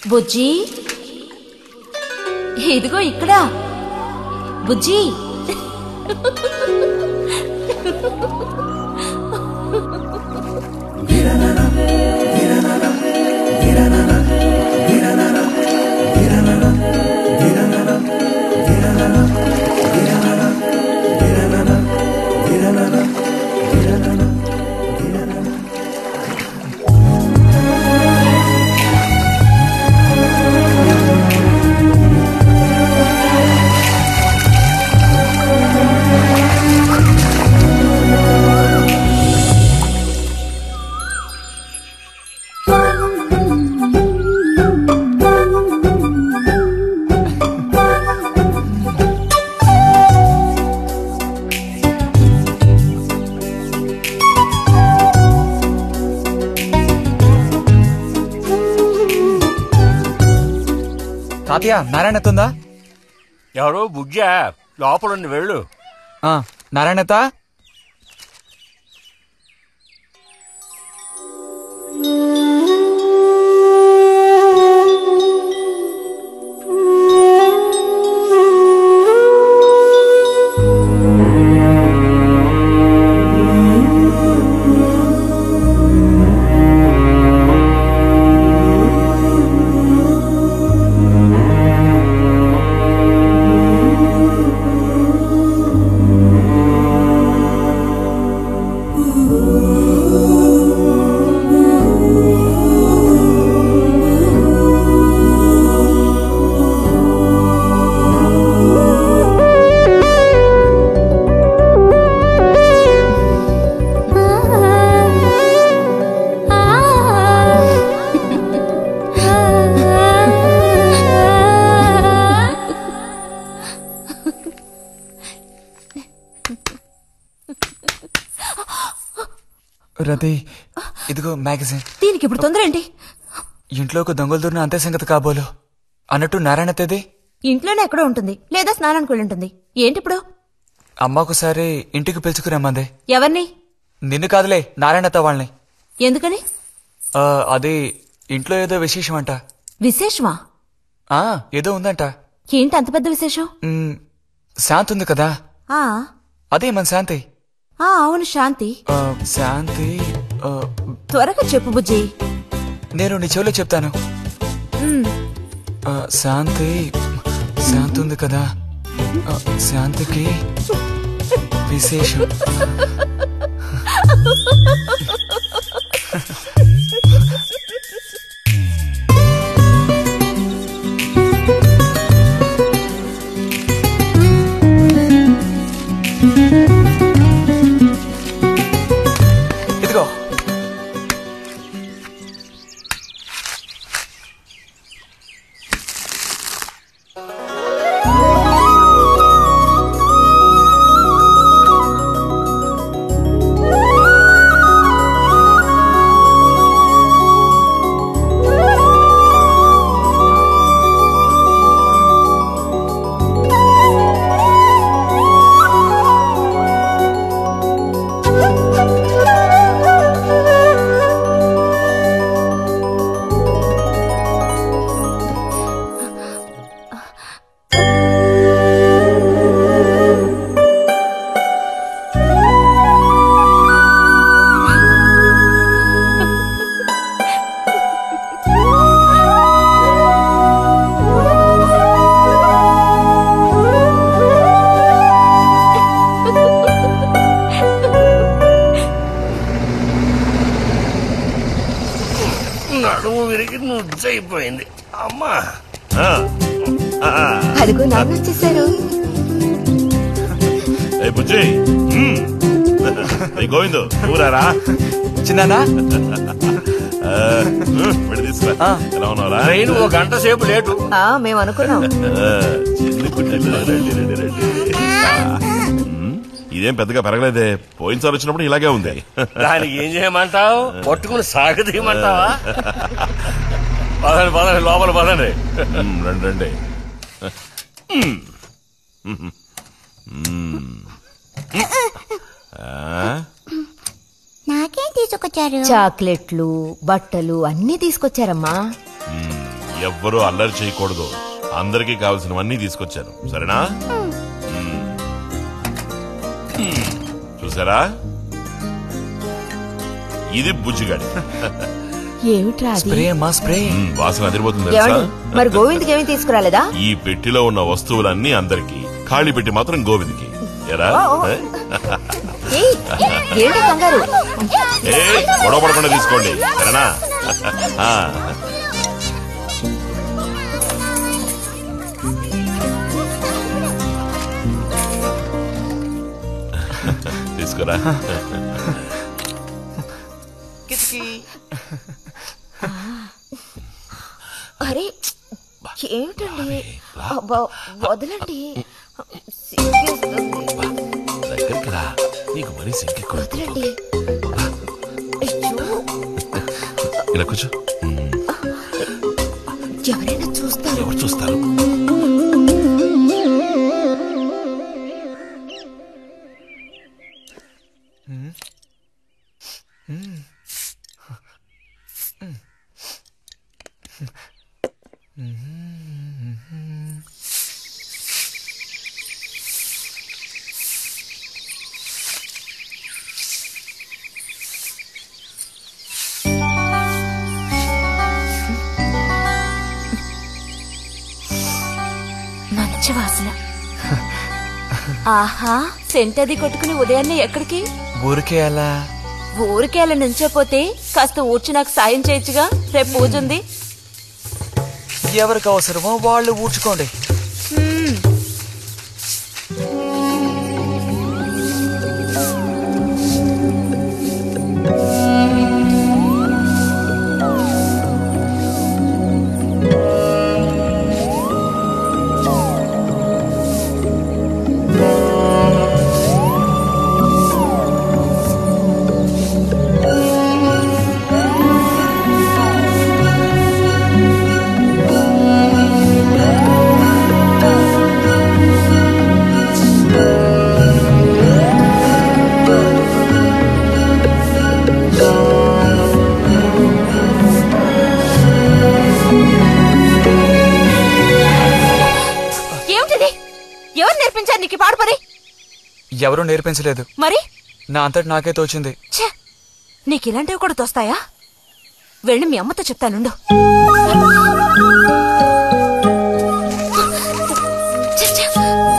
బుజ్జి ఇదిగో ఇక్కడ బుజ్జి తాతయ్య నారాయణతుందా ఎవరు బుజ్జా లోపలుండి వెళ్ళు నారాయణత రతి ఇదిగో మ్యాగజైన్ దీనికి ఇప్పుడు తొందర ఏంటి ఇంట్లో ఒక దొంగలు దూరిన అంతే సంగతి కాబోలు అన్నట్టు నారాయణతది ఇంట్లోనే ఎక్కడో ఉంటుంది లేదా స్నానానికి వెళ్ళి ఉంటుంది ఏంటి ఇప్పుడు అమ్మ ఒకసారి ఇంటికి పిలుచుకురమ్మంది ఎవరిని నిన్ను కాదులే నారాయణత వాళ్ళని ఎందుకని ఆ, అది ఇంట్లో ఏదో విశేషం అంట విశేషమా ఆ ఏదో ఉందంట ఏంటి అంత పెద్ద విశేషం మ్, శాంతి ఉంది కదా ఆ అదే మన శాంతి ఆ అవును శాంతి ఆ, శాంతి ఆ, త్వరగా చెప్పు బుజ్జి నేను నీ చెవిలో చెప్తాను ఉమ్, ఆ, శాంతి శాంతి ఉంది కదా ఆ, శాంతికి విశేషం ఇదిగో నడుము విరిగి నుజ్జైపోయింది అమ్మా ఆ, ఆ, అదిగో నాన్న వచ్చేసారు ఏ బుజ్జి మ్మ్. ఏ గోవిందు ఊరారా చిన్నానా ఆ, మ్మ్, వెళ్ళి తీసుకురా ఎలా ఉన్నావురా ట్రైన్ ఓ గంట సేపు లేటు మేము అనుకున్నాం ఆ, చిన్ని కుట్టెలు, రండి రండి రండి ఆ, మ్మ్, ఇదేం పెద్దగా పెరగలేదే పోయినసారి వచ్చినప్పుడు ఇలాగే ఉంది దానికి ఏం చేయమంటావు పట్టుకుని సాగదీయమంటావా పదండి పదండి లోపల పదండి మ్మ్, రండి రండి మ్మ్. మ్మ్. మ్మ్. ఆ, నాకేం తీసుకొచ్చారు చాక్లెట్లు బట్టలు అన్నీ తీసుకొచ్చారమ్మా ఎవ్వరూ అల్లరి చేయకూడదు అందరికీ కావలసినవన్నీ తీసుకొచ్చాను సరేనా మ్మ్. చూసారా ఇది బుజ్జిగాడి ఏమిట్రా అది స్ప్రే అమ్మా స్ప్రే మ్మ్, వాసన అదిరిపోతుంది తెలుసా ఏమండి మరి గోవింద్కి ఏమీ తీసుకురాలేదా ఈ పెట్టిలో ఉన్న వస్తువులన్నీ అందరికి ఖాళీ పెట్టి మాత్రం గోవింద్కి ఎరా ఏ? ఏయ్, ఏంటి కంగారు ఏ గొడవ పడకుండా తీసుకోండి సరేనా ఆ. తీసుకురా అరే ఏమిటండి అబ్బా, వదలండి సిగ్గేస్తుంది. దగ్గరికి రా నీకు మరీ సింకెక్కువ వదలండి అయ్యో, ఇలా కూర్చో మ్మ్. ఎవరైనా చూస్తారు ఎవరు చూస్తారు మంచి వాసన ఆహా సెంట్ అది కొట్టుకుని ఉదయాన్నే ఎక్కడికి ఊరికే అలా ఊరికే అలా నుంచోపోతే కాస్త ఊడ్చి నాకు సాయం చేయొచ్చుగా రేపు పూజ ఉంది ఎవరికి అవసరమో వాళ్ళు ఊడ్చుకోండి ఏమిటిది ఎవరు నేర్పించారు నీకు ఈ పాడు పని ఎవరూ నేర్పించలేదు మరి నా అంతటి నాకే తోచింది ఛే నీకు ఇలాంటివి కూడా తోస్తాయా వెళ్ళి మీ అమ్మతో చెప్తానుండు ఛే, ఛే.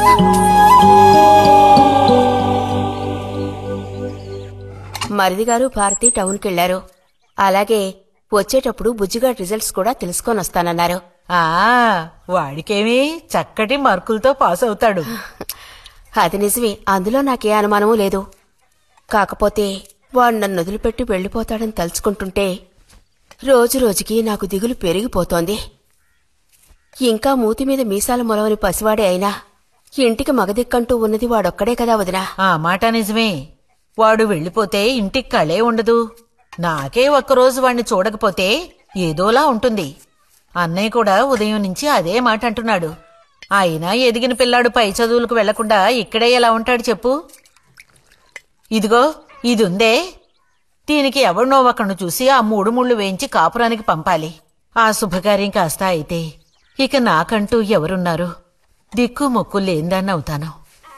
మరిది గారు భారతి టౌన్కి వెళ్లారు అలాగే వచ్చేటప్పుడు బుజ్జిగాడ్ రిజల్ట్స్ కూడా తెలుసుకొని వస్తానన్నారు ఆ వాడికేమి చక్కటి మార్కులతో పాస్ అవుతాడు అది నిజమే అందులో నాకే అనుమానమూ లేదు కాకపోతే వాడు నన్ను వదిలిపెట్టి వెళ్ళిపోతాడని తలుచుకుంటుంటే రోజు రోజుకి నాకు దిగులు పెరిగిపోతోంది ఇంకా మూతి మీద మీసాల మొలవని పసివాడే అయినా ఇంటికి మగదిక్కంటూ ఉన్నది వాడొక్కడే కదా వదినా ఆ మాట నిజమే వాడు వెళ్ళిపోతే ఇంటికి కళే ఉండదు నాకే ఒక్కరోజు వాణ్ణి చూడకపోతే ఏదోలా ఉంటుంది అన్నయ్య కూడా ఉదయం నుంచి అదే మాట అంటున్నాడు అయినా ఎదిగిన పిల్లాడు పై చదువులకు వెళ్లకుండా ఇక్కడే ఎలా ఉంటాడు చెప్పు ఇదిగో ఇది ఉందే దీనికి ఎవరినో ఒకరిని చూసి ఆ మూడు ముళ్ళు వేయించి కాపురానికి పంపాలి ఆ శుభకార్యం కాస్త అయితే ఇక నాకంటూ ఎవరున్నారు దిక్కు మొక్కు లేందాన్ని అవుతాను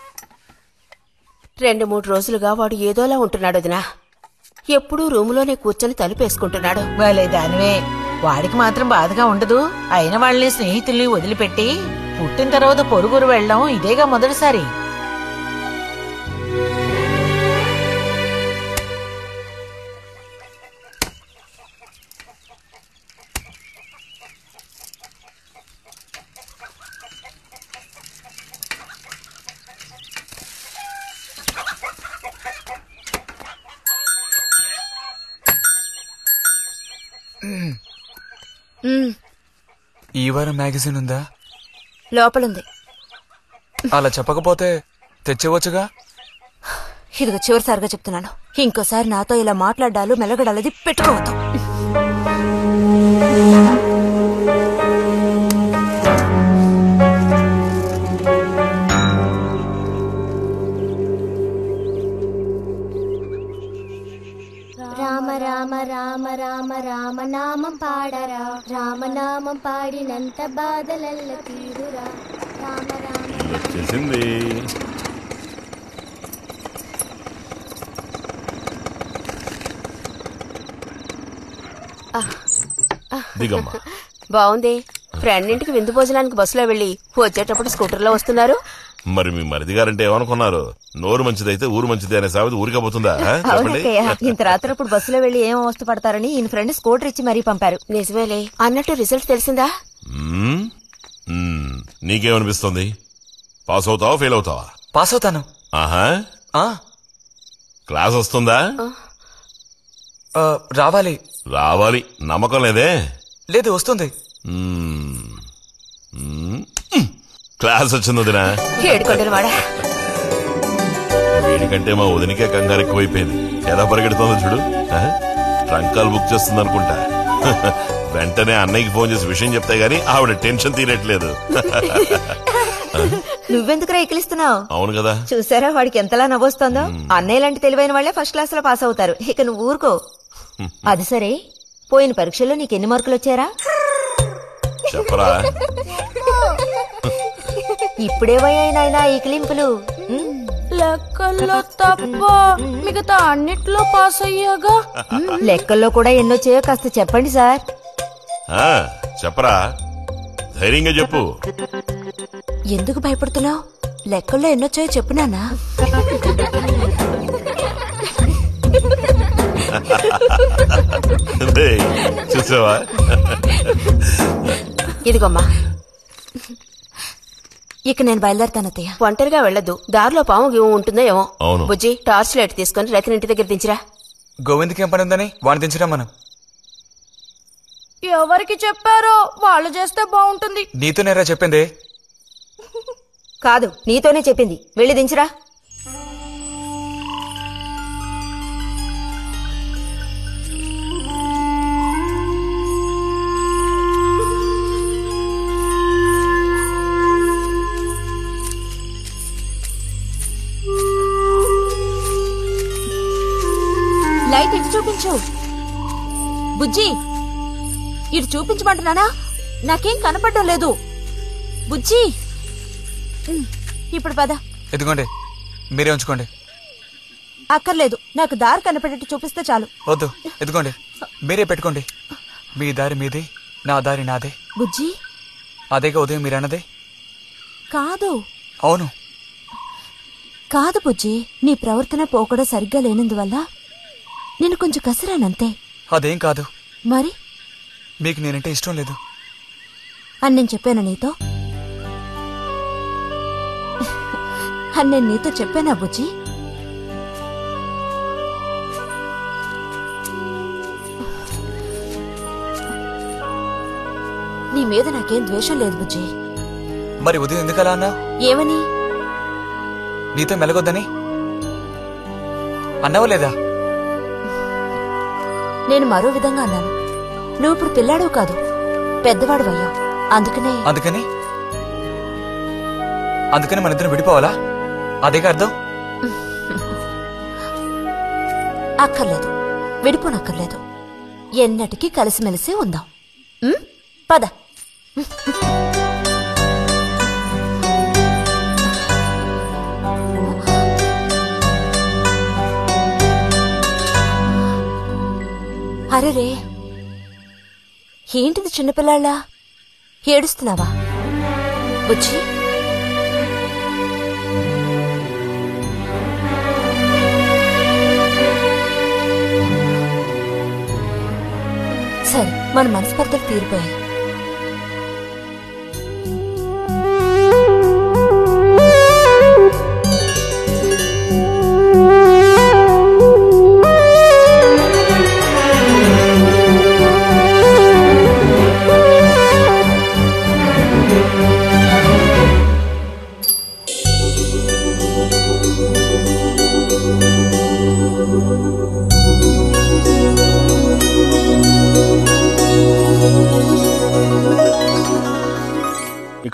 రెండు మూడు రోజులుగా వాడు ఏదోలా ఉంటున్నాడు వదినా ఎప్పుడూ రూములోనే కూర్చొని తలుపేసుకుంటున్నాడు వాళ్ళే దానివే వాడికి మాత్రం బాధగా ఉండదు అయిన వాళ్ళని స్నేహితుల్ని వదిలిపెట్టి పుట్టిన తర్వాత పొరుగురు వెళ్ళడం ఇదేగా మొదటిసారి ఉమ్, ఈ వారం మ్యాగజైన్ ఉందా లోపలుంది అలా చెప్పకపోతే తెచ్చేవచ్చుగా ఇదిగో చివరిసారిగా చెప్తున్నాను ఇంకోసారి నాతో ఇలా మాట్లాడాలు మెలగడాలది పెట్టుకోవద్దు రామ రామ రామ రామ రామనామం పాడరా రామనామం పాడినంత బాధలల్ల తీరురా రామ రామ వచ్చేసింది దిగమ్మా బాగుంది ఫ్రెండ్ ఇంటికి విందు భోజనానికి బస్సులో వెళ్ళి వచ్చేటప్పుడు స్కూటర్లో వస్తున్నారు మరి మీ మరిది గారంటే ఏమనుకున్నారు నోరు మంచిదైతే ఊరు మంచిది అనే సామెత ఊరికపోతుందా ఆ? చెప్పండి అవునక్కయ్య ఇంత రాత్రప్పుడు బస్సులో వెళ్లి ఏం అవస్థ పడతారని ఈయన ఫ్రెండ్ స్కూటర్ ఇచ్చి మరీ పంపారు నిజమేలే అన్నట్టు రిజల్ట్ తెలిసిందా మ్మ్? మ్మ్. నీకేమనిపిస్తుంది పాస్ అవుతావా ఫెయిల్ అవుతావా పాస్ అవుతాను ఆహా ఆ, క్లాస్ వస్తుందా ఆ, రావాలి రావాలి నమ్మకం లేదే లేదు వస్తుంది మ్మ్. మ్మ్. క్లాస్ వచ్చింది వదినా ఏడుకొండలు వాడా వీడికంటే మా వదినికే కంగారు ఎక్కువైపోయింది ఎలా పరిగెడుతుందో చూడు ఆ? ట్రంకాలు బుక్ చేస్తుంది అనుకుంటా వెంటనే అన్నయ్యకి ఫోన్ చేసి విషయం చెప్తే గానీ ఆవిడ టెన్షన్ తీరట్లేదు నువ్వెందుకు ఎక్కిలిస్తున్నావు అవును కదా చూసారా వాడికి ఎంతలా నవ్వొస్తుందో అన్నయ్య లాంటి తెలివైన వాళ్ళే ఫస్ట్ క్లాస్ లో పాస్ అవుతారు ఇక నువ్వు ఊరుకో అది సరే పోయిన పరీక్షల్లో నీకు ఎన్ని మార్కులు వచ్చారా చెప్పరా ఇప్పుడే వయ్యాయినాయనా ఈ క్లింపులు ఉమ్, లెక్కల్లో తప్ప మిగతా అన్నిట్లో పాస్ అయ్యాగా లెక్కల్లో కూడా ఎన్నొచ్చాయో కాస్త చెప్పండి సార్ ఆ, చెప్పరా ధైర్యంగా చెప్పు ఎందుకు భయపడుతున్నావు లెక్కల్లో ఎన్నొచ్చాయో చెప్పు నాన్నా రేయ్, చూసావా ఇదిగోమ్మా ఇక నేను బయలుదేరుతాను అత్తయ్య ఒంటరిగా వెళ్ళొద్దు దారిలో పాము గీము ఉంటుందో ఏమో అవును. బుజ్జి టార్చ్ లైట్ తీసుకొని రతిని ఇంటి దగ్గర దించిరా గోవింద్కి ఏం పని ఉందని వాడిని దించడం మనం ఎవరికి చెప్పారో వాళ్ళు చేస్తే బాగుంటుంది నీతోనేరా చెప్పింది కాదు నీతోనే చెప్పింది వెళ్ళి దించురా లైట్ ఇటు చూపించు బుజ్జి ఇటు చూపించమంటున్నానా నాకేం కనపడడం లేదు బుజ్జి ఉమ్, ఇప్పుడు పద ఎదుగోండి మీరే ఉంచుకోండి అక్కర్లేదు నాకు దారి కనపడేట్టు చూపిస్తే చాలు వద్దు ఎదుగోండి మీరే పెట్టుకోండి మీ దారి మీది నా దారి నాదే బుజ్జి అదేగా ఉదయం మీరు అన్నదే కాదు అవును కాదు బుజ్జి నీ ప్రవర్తన పోకడ సరిగ్గా లేనందువల్ల నేను కొంచెం కసిరానంతే అదేం కాదు మరి మీకు నేనంటే ఇష్టం లేదు అని నేను చెప్పాను నీతో అని నేను నీతో చెప్పానా బుజ్జి నీ మీద నాకేం ద్వేషం లేదు బుజ్జి మరి ఉదయం ఎందుకు అలా అన్నావు ఏమని నీతో మెలగొద్దని అన్నావా లేదా నేను మరో విధంగా అన్నాను నువ్వు ఇప్పుడు పిల్లాడు కాదు పెద్దవాడు అయ్యావు అందుకనే అందుకని అందుకని మన ఇద్దరం విడిపోవాలా అదేగా అర్థం అక్కర్లేదు విడిపోనక్కర్లేదు ఎన్నటికీ కలిసిమెలిసి ఉందాం ఉమ్, పద అరెరే ఏంటిది చిన్నపిల్లాళ్ళ ఏడుస్తున్నావా బుజ్జి సరే మన మనస్పర్ధలు తీరిపోయాయి